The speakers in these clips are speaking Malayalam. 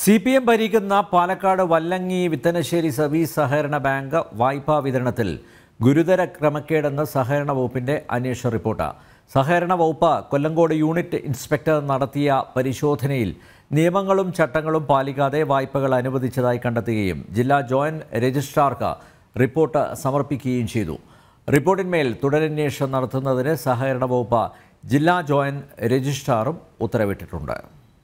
സി പി എം ഭരിക്കുന്ന പാലക്കാട് വല്ലങ്ങി വിത്തനശ്ശേരി സർവീസ് സഹകരണ ബാങ്ക് വായ്പാ വിതരണത്തിൽ ഗുരുതര ക്രമക്കേടെന്ന് സഹകരണ വകുപ്പിന്റെ അന്വേഷണ റിപ്പോർട്ട് സഹകരണ വകുപ്പ് കൊല്ലങ്കോട് യൂണിറ്റ് ഇൻസ്പെക്ടർ നടത്തിയ പരിശോധനയിൽ നിയമങ്ങളും ചട്ടങ്ങളും പാലിക്കാതെ വായ്പകൾ അനുവദിച്ചതായി കണ്ടെത്തുകയും ജില്ലാ ജോയിന്റ് രജിസ്ട്രാർക്ക് റിപ്പോർട്ട് സമർപ്പിക്കുകയും ചെയ്തു റിപ്പോർട്ടിന്മേൽ തുടരന്വേഷണം നടത്തുന്നതിന് സഹകരണ വകുപ്പ് ജില്ലാ ജോയിന്റ് രജിസ്ട്രാറും ഉത്തരവിട്ടിട്ടുണ്ട്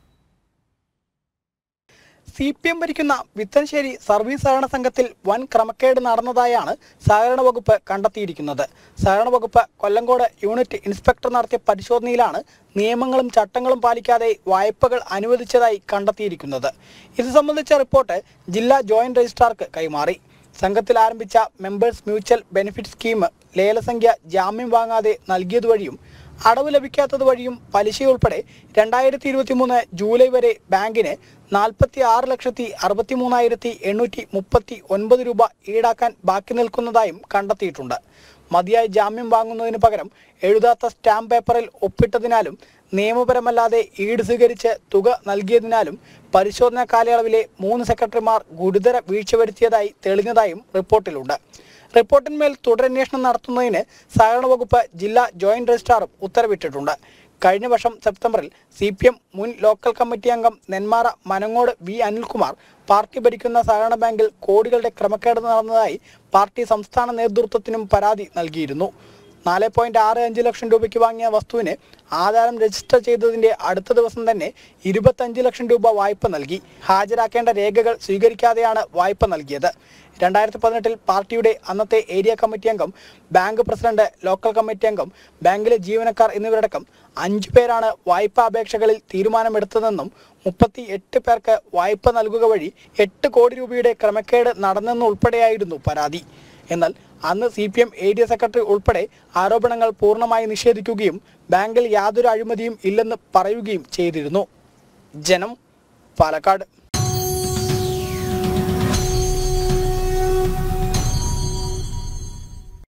സി പി എം ഭരിക്കുന്ന വിത്തൻശ്ശേരി സർവീസ് സഹകരണ സംഘത്തിൽ വൻ ക്രമക്കേട് നടന്നതായാണ് സഹകരണ വകുപ്പ് കണ്ടെത്തിയിരിക്കുന്നത് സഹകരണ വകുപ്പ് കൊല്ലങ്കോട് യൂണിറ്റ് ഇൻസ്പെക്ടർ നടത്തിയ പരിശോധനയിലാണ് നിയമങ്ങളും ചട്ടങ്ങളും പാലിക്കാതെ വായ്പകൾ അനുവദിച്ചതായി കണ്ടെത്തിയിരിക്കുന്നത് ഇത് സംബന്ധിച്ച റിപ്പോർട്ട് ജില്ലാ ജോയിന്റ് രജിസ്ട്രാർക്ക് കൈമാറി സംഘത്തിൽ ആരംഭിച്ച മെമ്പേഴ്സ് മ്യൂച്വൽ ബെനിഫിറ്റ് സ്കീം ലേലസംഖ്യ ജാമ്യം വാങ്ങാതെ നൽകിയത് വഴിയും അടവ് ലഭിക്കാത്തത് വഴിയും പലിശയുൾപ്പെടെ രണ്ടായിരത്തി ഇരുപത്തി മൂന്ന് ജൂലൈ വരെ ബാങ്കിന് നാൽപ്പത്തി ആറ് ലക്ഷത്തി അറുപത്തി മൂന്നായിരത്തി എണ്ണൂറ്റി മുപ്പത്തി ഒൻപത് രൂപ ഈടാക്കാൻ ബാക്കി നിൽക്കുന്നതായും കണ്ടെത്തിയിട്ടുണ്ട് മതിയായ ജാമ്യം വാങ്ങുന്നതിന് പകരം എഴുതാത്ത സ്റ്റാമ്പ് പേപ്പറിൽ ഒപ്പിട്ടതിനാലും നിയമപരമല്ലാതെ ഈട് സ്വീകരിച്ച് തുക നൽകിയതിനാലും പരിശോധനാ കാലയളവിലെ മൂന്ന് സെക്രട്ടറിമാർ ഗുരുതര വീഴ്ച വരുത്തിയതായി തെളിഞ്ഞതായും റിപ്പോർട്ടിലുണ്ട് റിപ്പോർട്ടിന്മേൽ തുടരന്വേഷണം നടത്തുന്നതിന് സഹകരണ വകുപ്പ് ജില്ലാ ജോയിന്റ് രജിസ്ട്രാറും ഉത്തരവിട്ടിട്ടുണ്ട് കഴിഞ്ഞ വർഷം സെപ്റ്റംബറിൽ സി പി എം മുൻ ലോക്കൽ കമ്മിറ്റി അംഗം നെന്മാറ മനങ്ങോട് വി അനിൽകുമാർ പാർട്ടി ഭരിക്കുന്ന സഹകരണ ബാങ്കിൽ കോടികളുടെ ക്രമക്കേട് നടന്നതായി പാർട്ടി സംസ്ഥാന നേതൃത്വത്തിനും പരാതി നൽകിയിരുന്നു നാല് പോയിന്റ് ആറ് അഞ്ച് ലക്ഷം രൂപയ്ക്ക് വാങ്ങിയ വസ്തുവിന് ആധാരം രജിസ്റ്റർ ചെയ്തതിന്റെ അടുത്ത ദിവസം തന്നെ ഇരുപത്തഞ്ച് ലക്ഷം രൂപ വായ്പ നൽകി ഹാജരാക്കേണ്ട രേഖകൾ സ്വീകരിക്കാതെയാണ് വായ്പ നൽകിയത് രണ്ടായിരത്തി പതിനെട്ടിൽ പാർട്ടിയുടെ അന്നത്തെ ഏരിയ കമ്മിറ്റി അംഗം ബാങ്ക് പ്രസിഡന്റ് ലോക്കൽ കമ്മിറ്റി അംഗം ബാങ്കിലെ ജീവനക്കാർ എന്നിവരടക്കം അഞ്ചു പേരാണ് വായ്പാ അപേക്ഷകളിൽ തീരുമാനമെടുത്തതെന്നും മുപ്പത്തി എട്ട് പേർക്ക് വായ്പ നൽകുക വഴി എട്ട് കോടി രൂപയുടെ ക്രമക്കേട് നടന്നെന്നുൾപ്പെടെയായിരുന്നു പരാതി എന്നാൽ അന്ന് C P M area secretary ഉൾപ്പെടെ ആരോപണങ്ങൾ പൂർണ്ണമായി നിഷേധിക്കുകയും ബാങ്കിൽ യാതൊരു അഴിമതിയും ഇല്ലെന്ന് പറയുകയും ചെയ്തിരുന്നു ജനം പാലക്കാട്